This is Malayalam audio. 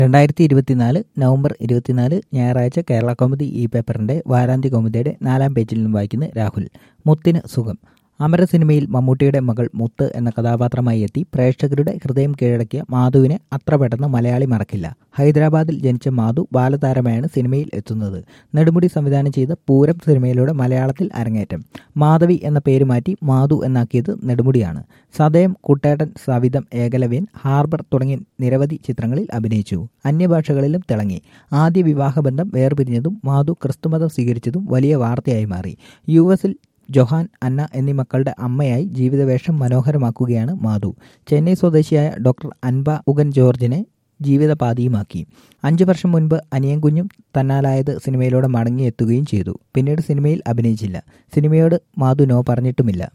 രണ്ടായിരത്തി ഇരുപത്തിനാല് നവംബർ ഇരുപത്തിനാല് ഞായറാഴ്ച കേരള കൗമുദി ഈ പേപ്പറിന്റെ വാരാന്ത്യ കൗമുദിയുടെ നാലാം പേജിൽ നിന്നും വായിക്കുന്ന രാഹുൽ മുത്തിന് സുഖം അമര സിനിമയിൽ മമ്മൂട്ടിയുടെ മകൾ മുത്ത് എന്ന കഥാപാത്രമായി എത്തി പ്രേക്ഷകരുടെ ഹൃദയം കീഴടക്കിയ മാധുവിനെ അത്ര പെട്ടെന്ന് മലയാളി മറക്കില്ല ഹൈദരാബാദിൽ ജനിച്ച മാധു ബാലതാരമായാണ് സിനിമയിൽ എത്തുന്നത് നെടുമുടി സംവിധാനം ചെയ്ത പൂരം സിനിമയിലൂടെ മലയാളത്തിൽ അരങ്ങേറ്റം മാധവി എന്ന പേര് മാറ്റി മാധു എന്നാക്കിയത് നെടുമുടിയാണ് സദയം കുട്ടേട്ടൻ സവിതം ഏകലവ്യൻ ഹാർബർ തുടങ്ങിയ നിരവധി ചിത്രങ്ങളിൽ അഭിനയിച്ചു അന്യഭാഷകളിലും തിളങ്ങി ആദ്യ വിവാഹബന്ധം വേർപിരിഞ്ഞതും മാധു ക്രിസ്തുമതം സ്വീകരിച്ചതും വലിയ വാർത്തയായി മാറി യു എസിൽ ജൊഹാൻ അന്ന എന്നീ മക്കളുടെ അമ്മയായി ജീവിതവേഷം മനോഹരമാക്കുകയാണ് മാധു ചെന്നൈ സ്വദേശിയായ ഡോക്ടർ അൻബ ഉഗൻ ജോർജിനെ ജീവിതപാതിയുമാക്കി അഞ്ചു വർഷം മുൻപ് അനിയൻ കുഞ്ഞും തന്നാലായത് സിനിമയിലൂടെ മടങ്ങിയെത്തുകയും ചെയ്തു പിന്നീട് സിനിമയിൽ അഭിനയിച്ചില്ല സിനിമയോട് മാധു നോ പറഞ്ഞിട്ടുമില്ല